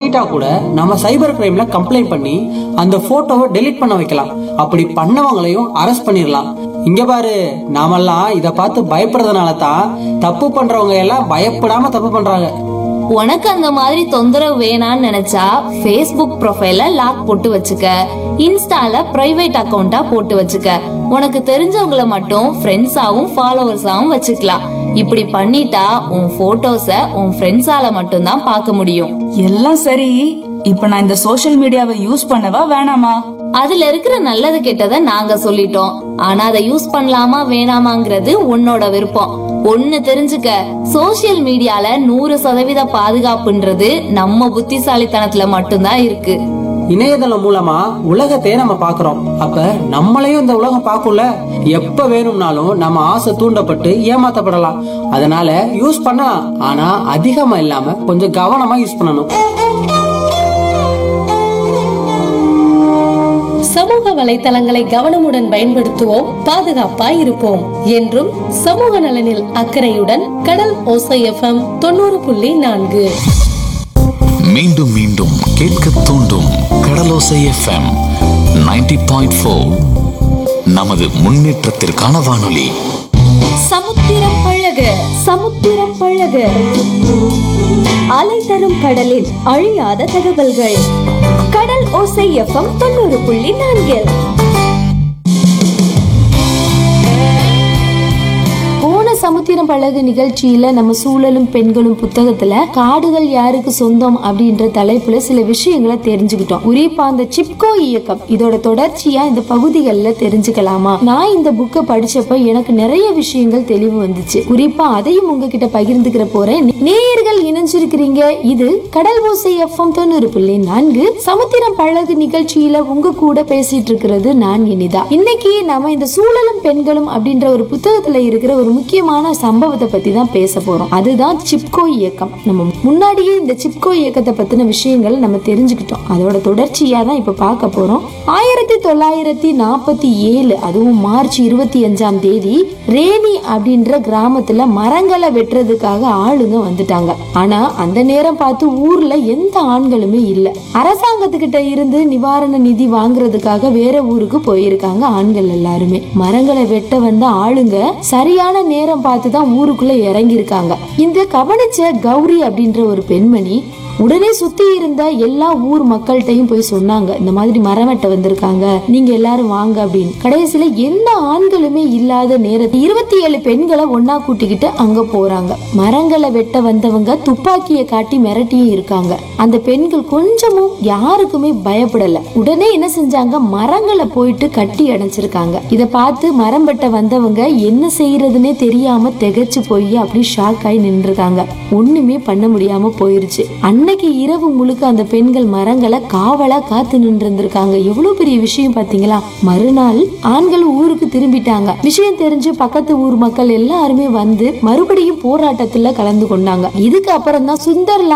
பண்ணிட்டா கூட நம்ம சைபர் கிரைம்ல கம்ப்ளைண்ட் பண்ணி அந்த போட்டோவை டெலீட் பண்ண வைக்கலாம் அப்படி பண்ணவங்களையும் அரெஸ்ட் பண்ணிடலாம் இங்க பாரு நாமெல்லாம் இத பார்த்து பயப்படுறதுனால தான் தப்பு பண்றவங்க எல்லாம் பயப்படாம தப்பு பண்றாங்க உனக்கு அந்த மாதிரி தொந்தரவு வேணான்னு நினைச்சா ஃபேஸ்புக் ப்ரொஃபைல லாக் போட்டு வச்சுக்க இன்ஸ்டால பிரைவேட் அக்கவுண்டா போட்டு வச்சுக்க உனக்கு தெரிஞ்சவங்கள மட்டும் ஃப்ரெண்ட்ஸாவும் ஃபாலோவர்ஸாவும் வச்சுக்கலாம் இப்படி பண்ணிட்டா உன் போட்டோஸ உன் ஃப்ரெண்ட்ஸால மட்டும்தான் பார்க்க முடியும் எல்லாம் சரி இப்ப நான் இந்த சோஷியல் மீடியாவை யூஸ் பண்ணவா வேணாமா அதுல இருக்கிற நல்லது கெட்டதை நாங்க சொல்லிட்டோம் ஆனா அதை யூஸ் பண்ணலாமா வேணாமாங்கிறது உன்னோட விருப்பம் ஒண்ணு தெரிஞ்சுக்க சோஷியல் மீடியால நூறு சதவீத பாதுகாப்புன்றது நம்ம புத்திசாலித்தனத்துல மட்டும்தான் இருக்கு இணையதளம் மூலமா உலகத்தையே நம்ம பாக்குறோம் அப்ப நம்மளையும் இந்த உலகம் பார்க்கும்ல எப்ப வேணும்னாலும் நம்ம ஆசை தூண்டப்பட்டு ஏமாத்தப்படலாம் அதனால யூஸ் பண்ணலாம் ஆனா அதிகமா இல்லாம கொஞ்சம் கவனமா யூஸ் பண்ணணும் சமூக வலைத்தளங்களை கவனமுடன் பயன்படுத்துவோம் பாதுகாப்பாய் இருப்போம் என்றும் சமூக நலனில் அக்கறையுடன் கடல் ஓசை எஃப்எம் தொண்ணூறு புள்ளி நான்கு மீண்டும் மீண்டும் கேட்க தூண்டும் கடலோசை எஃப்எம் 90.4 பாயிண்ட் நமது முன்னேற்றத்திற்கான வானொலி சமுத்திரம் பழக சமுத்திரம் பழக அலை தரும் கடலில் அழியாத தகவல்கள் கடல் ஓசை எஃப்எம் தொண்ணூறு புள்ளி நான்கில் போன சமுத்திரம் பழகு நிகழ்ச்சியில நம்ம சூழலும் பெண்களும் புத்தகத்துல காடுகள் யாருக்கு சொந்தம் அப்படின்ற தலைப்புல சில விஷயங்களை தெரிஞ்சுக்கிட்டோம் குறிப்பா அந்த சிப்கோ இயக்கம் இதோட தொடர்ச்சியா இந்த பகுதிகளில் தெரிஞ்சுக்கலாமா நான் இந்த புக்கை படிச்சப்ப எனக்கு நிறைய விஷயங்கள் தெளிவு வந்துச்சு குறிப்பா அதையும் உங்ககிட்ட பகிர்ந்துக்கிற போறேன் நேயர்கள் இணைஞ்சிருக்கிறீங்க இது கடல் ஓசை எஃப்எம் தொண்ணூறு புள்ளி நான்கு சமுத்திரம் பழகு நிகழ்ச்சியில உங்க கூட பேசிட்டு இருக்கிறது நான் இனிதா இன்னைக்கு நாம இந்த சூழலும் பெண்களும் அப்படின்ற ஒரு புத்தகத்துல இருக்கிற ஒரு முக்கியமான சம்பவத்தை பத்தி தான் பேச போறோம் அதுதான் சிப்கோ இயக்கம் நம்ம முன்னாடியே இந்த சிப்கோ இயக்கத்தை பத்தின விஷயங்கள் நம்ம தெரிஞ்சுக்கிட்டோம் அதோட தொடர்ச்சியா தான் இப்ப பார்க்க போறோம் ஆயிரத்தி தொள்ளாயிரத்தி நாற்பத்தி ஏழு அதுவும் மார்ச் இருபத்தி அஞ்சாம் தேதி ரேணி அப்படின்ற கிராமத்துல மரங்களை வெட்டுறதுக்காக ஆளுங்க வந்துட்டாங்க ஆனா அந்த நேரம் பார்த்து ஊர்ல எந்த ஆண்களுமே இல்ல அரசாங்கத்துக்கிட்ட இருந்து நிவாரண நிதி வாங்குறதுக்காக வேற ஊருக்கு போயிருக்காங்க ஆண்கள் எல்லாருமே மரங்களை வெட்ட வந்த ஆளுங்க சரியான நேரம் பார்த்து தான் ஊருக்குள்ள இறங்கி இருக்காங்க இந்த கவனிச்ச கௌரி அப்படின்ற ஒரு பெண்மணி உடனே சுத்தி இருந்த எல்லா ஊர் மக்கள்கிட்டையும் போய் சொன்னாங்க இந்த மாதிரி மரம் வெட்ட வந்திருக்காங்க நீங்க எல்லாரும் வாங்க அப்படின்னு கடைசியில எந்த ஆண்களுமே இல்லாத நேரத்தில் இருபத்தி ஏழு பெண்களை ஒன்னா கூட்டிக்கிட்டு அங்க போறாங்க மரங்களை வெட்ட வந்தவங்க துப்பாக்கியை காட்டி மிரட்டியும் இருக்காங்க அந்த பெண்கள் கொஞ்சமும் யாருக்குமே பயப்படல உடனே என்ன செஞ்சாங்க மரங்களை போயிட்டு கட்டி அடைச்சிருக்காங்க இத பார்த்து மரம் வெட்ட வந்தவங்க என்ன செய்யறதுன்னே தெரியாம திகைச்சு போய் அப்படி ஷாக் ஆகி நின்றுருக்காங்க ஒண்ணுமே பண்ண முடியாம போயிருச்சு அன்னைக்கு இரவு முழுக்க அந்த பெண்கள் மரங்களை காவலா காத்து நின்று இருந்திருக்காங்க எவ்வளவு பெரிய விஷயம் பாத்தீங்களா மறுநாள் ஆண்கள் ஊருக்கு திரும்பிட்டாங்க விஷயம் தெரிஞ்சு பக்கத்து ஊர் மக்கள் எல்லாருமே வந்து மறுபடியும் போராட்டத்துல கலந்து கொண்டாங்க இதுக்கு அப்புறம் தான் சுந்தர்லா